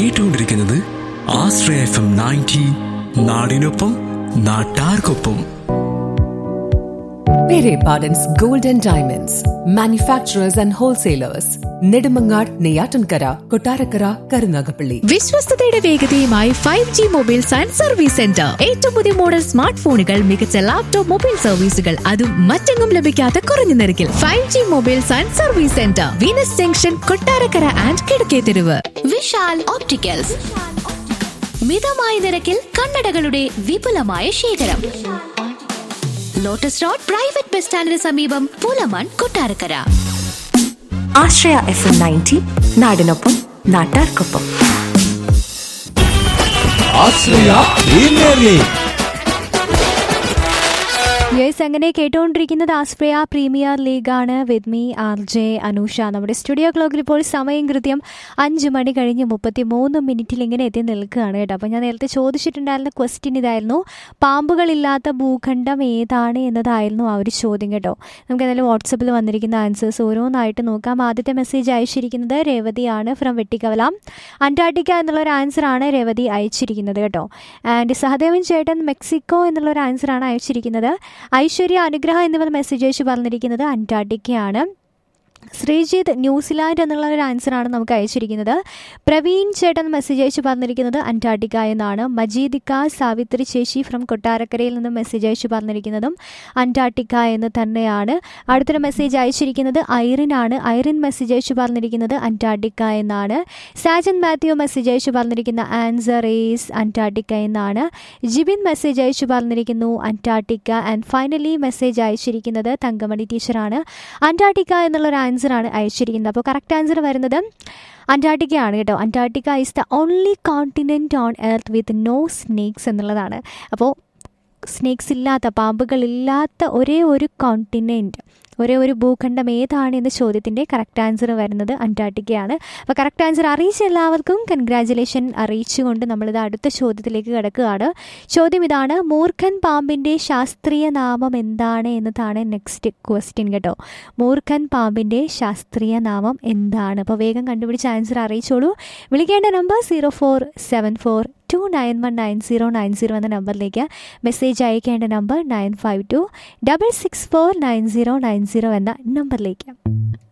കേട്ടുകൊണ്ടിരിക്കുന്നത് ആശ്രയ F M ninety നാടിനൊപ്പം നാട്ടാർക്കൊപ്പം Pere Pardon's Gold and Diamonds, manufacturers and wholesalers, Nedumangad, Neyatankara, Kotarakara, Karunagapalli. വിശ്വസ്തയുടെ വേഗതയുമായി five G mobiles and service centre ഏറ്റവും പുതിയ മോഡൽ സ്മാർട്ട് ഫോണുകൾ മികച്ച ലാപ്ടോപ്പ് മൊബൈൽ സർവീസുകൾ അതും മറ്റെങ്ങും ലഭിക്കാത്ത കുറഞ്ഞ നിരക്കിൽ five G mobiles and service centre Venus junction Kottarakkara and Kizhakketheruvu Vishal opticals മിതമായ നിരക്കിൽ കണ്ണടകളുടെ വിപുലമായ ശേഖരം ലോട്ടസ് റോഡ് പ്രൈവറ്റ് ബസ് സ്റ്റാൻഡിന് സമീപം പൂലമാൻ Kottarakkara Ashraya F M ninety നാടിനൊപ്പം നാട്ടാർക്കൊപ്പം ആശ്രയ പ്രീമിയർ ലീഗ് യെസ് അങ്ങനെ കേട്ടുകൊണ്ടിരിക്കുന്നത് ആസ്പ്രിയ പ്രീമിയർ ലീഗാണ് with me R J Anusha നമ്മുടെ സ്റ്റുഡിയോ ക്ലോക്കിൽ ഇപ്പോൾ സമയം കൃത്യം അഞ്ച് മണി കഴിഞ്ഞ് മുപ്പത്തി മൂന്ന് മിനിറ്റിൽ ഇങ്ങനെ എത്തി നിൽക്കുകയാണ് കേട്ടോ അപ്പോൾ ഞാൻ നേരത്തെ ചോദിച്ചിട്ടുണ്ടായിരുന്ന ക്വസ്റ്റ്യൻ ഇതായിരുന്നു പാമ്പുകളില്ലാത്ത ഭൂഖണ്ഡം ഏതാണ് എന്നതായിരുന്നു ആ ഒരു ചോദ്യം കേട്ടോ നമുക്ക് എന്തായാലും വാട്സപ്പിൽ വന്നിരിക്കുന്ന ആൻസേഴ്സ് ഓരോന്നായിട്ട് നോക്കാം ആദ്യത്തെ മെസ്സേജ് അയച്ചിരിക്കുന്നത് രേവതിയാണ് ഫ്രം വെട്ടിക്കവല അന്റാർട്ടിക്ക എന്നുള്ള ഒരു ആൻസറാണ് രേവതി അയച്ചിരിക്കുന്നത് കേട്ടോ ആൻഡ് സഹദേവൻ ചേട്ടൻ മെക്സിക്കോ എന്നുള്ള ഒരു ആൻസറാണ് അയച്ചിരിക്കുന്നത് ഐശ്വര്യ അനുഗ്രഹ എന്നിവർ മെസ്സേജ് അയച്ച് പറഞ്ഞിരിക്കുന്നത് അന്റാർട്ടിക്കയാണ് ശ്രീജിത്ത് ന്യൂസിലാൻഡ് എന്നുള്ള ഒരു ആൻസറാണ് നമുക്ക് അയച്ചിരിക്കുന്നത് പ്രവീൺ ചേട്ടൻ മെസ്സേജ് അയച്ച് പറഞ്ഞിരിക്കുന്നത് അന്റാർട്ടിക്ക എന്നാണ് മജീദിക്ക സാവിത്രി ചേച്ചി ഫ്രം കൊട്ടാരക്കരയിൽ നിന്ന് മെസ്സേജ് അയച്ച് പറഞ്ഞിരിക്കുന്നതും അന്റാർട്ടിക്ക എന്ന് തന്നെയാണ് അടുത്തൊരു മെസ്സേജ് അയച്ചിരിക്കുന്നത് ഐറിൻ ആണ് ഐറിൻ മെസ്സേജ് അയച്ച് പറഞ്ഞിരിക്കുന്നത് അന്റാർട്ടിക്ക എന്നാണ് സാജൻ മാത്യു മെസ്സേജ് അയച്ച് പറഞ്ഞിരിക്കുന്ന ആൻസർ ഈസ് അന്റാർട്ടിക്ക എന്നാണ് ജിബിൻ മെസ്സേജ് അയച്ച് പറഞ്ഞിരിക്കുന്നു അന്റാർട്ടിക്ക ആൻഡ് ഫൈനലി മെസ്സേജ് അയച്ചിരിക്കുന്നത് തങ്കമണി ടീച്ചറാണ് അന്റാർട്ടിക്ക എന്നുള്ള ഒരു ആൻസറാണ് അയച്ചിരിക്കുന്നത് അപ്പോൾ കറക്റ്റ് ആൻസർ വരുന്നത് അന്റാർട്ടിക്ക ആണ് കേട്ടോ Antarctica is the only continent on earth with no snakes എന്നുള്ളതാണ് അപ്പോൾ സ്നേക്സ് ഇല്ലാത്ത പാമ്പുകളില്ലാത്ത ഒരേ ഒരു കോണ്ടിനെൻറ്റ് ഒരേ ഒരു ഭൂഖണ്ഡം ഏതാണ് എന്ന ചോദ്യത്തിൻ്റെ കറക്റ്റ് ആൻസർ വരുന്നത് അന്റാർട്ടിക്കയാണ് അപ്പോൾ കറക്റ്റ് ആൻസർ അറിയിച്ച എല്ലാവർക്കും കൺഗ്രാജുലേഷൻ അറിയിച്ചുകൊണ്ട് നമ്മളിത് അടുത്ത ചോദ്യത്തിലേക്ക് കിടക്കുകയാണ് ചോദ്യം ഇതാണ് മൂർഖൻ പാമ്പിൻ്റെ ശാസ്ത്രീയ നാമം എന്താണ് എന്നതാണ് നെക്സ്റ്റ് ക്വസ്റ്റ്യൻ കേട്ടോ മൂർഖൻ പാമ്പിൻ്റെ ശാസ്ത്രീയ നാമം എന്താണ് അപ്പോൾ വേഗം കണ്ടുപിടിച്ച് ആൻസർ അറിയിച്ചോളൂ വിളിക്കേണ്ട number zero four seven four two nine one nine zero nine zero എന്ന നമ്പറിലേക്ക് മെസ്സേജ് അയക്കേണ്ട number nine five two double six four nine zero nine zero എന്ന നമ്പറിലേക്ക്